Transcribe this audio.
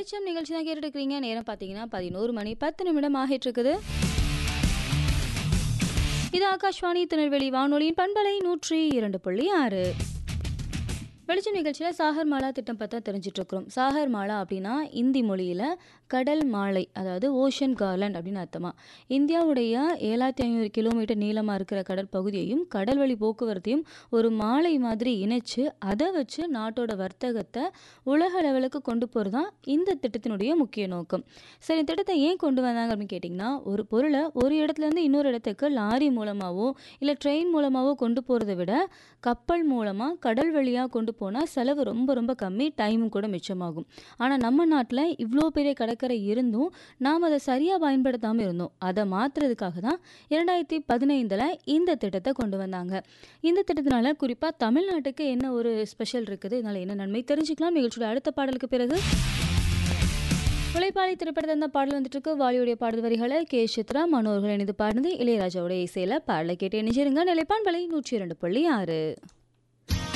வெளிச்சம் நிகழ்ச்சி தான் கேட்டுட்டு இருக்கிறீங்க நேரம் பார்த்தீங்கன்னா பதினோரு மணி பத்து நிமிடம் ஆகிட்டு இருக்குது இது ஆகாஷ்வாணி திருநெல்வேலி வானொலியின் பண்பலை நூற்றி இரண்டு புள்ளி ஆறு வெளிச்சம் நிகழ்ச்சியில் சாகர் மாலா திட்டம் பார்த்தா தெரிஞ்சிட்டு இருக்கிறோம் சாகர் மாலா அப்படின்னா இந்தி மொழியில் கடல் மாலை அதாவது ஓஷன் கார்லண்ட் அப்படின்னு அர்த்தமா இந்தியாவுடைய ஏழாயிரத்தி ஐநூறு கிலோமீட்டர் நீளமாக இருக்கிற கடல் பகுதியையும் கடல் வழி போக்குவரத்தையும் ஒரு மாலை மாதிரி இணைச்சு அதை வச்சு நாட்டோட வர்த்தகத்தை உலக லெவலுக்கு கொண்டு போகிறது தான் இந்த திட்டத்தினுடைய முக்கிய நோக்கம் சரி இந்த திட்டத்தை ஏன் கொண்டு வந்தாங்க அப்படின்னு கேட்டிங்கன்னா ஒரு பொருளை ஒரு இடத்துலேருந்து இன்னொரு இடத்துக்கு லாரி மூலமாகவோ இல்லை ட்ரெயின் மூலமாகவோ கொண்டு போகிறத விட கப்பல் மூலமாக கடல் வழியாக கொண்டு போனால் செலவு ரொம்ப ரொம்ப கம்மி டைமும் கூட மிச்சமாகும் ஆனால் நம்ம நாட்டில் இவ்வளோ பெரிய கடற்கரை இருந்தும் நாம் அதை சரியாக பயன்படுத்தாமல் இருந்தோம் அதை மாற்றுறதுக்காக தான் இரண்டாயிரத்தி பதினைந்தில் இந்த திட்டத்தை கொண்டு வந்தாங்க இந்த திட்டத்தினால குறிப்பாக தமிழ்நாட்டுக்கு என்ன ஒரு ஸ்பெஷல் இருக்குது இதனால் என்ன நன்மை தெரிஞ்சுக்கலாம் நிகழ்ச்சியோட அடுத்த பாடலுக்கு பிறகு உழைப்பாளி திரைப்படத்தில் இருந்த பாடல் வந்துட்டு இருக்கு வாலியுடைய பாடல் வரிகளை கே சித்ரா மனோர்கள் இணைந்து பாடுனது இளையராஜாவுடைய இசையில பாடலை கேட்டு இணைஞ்சிருங்க நிலைப்பான் விலை நூற்றி இரண்டு புள்ளி ஆறு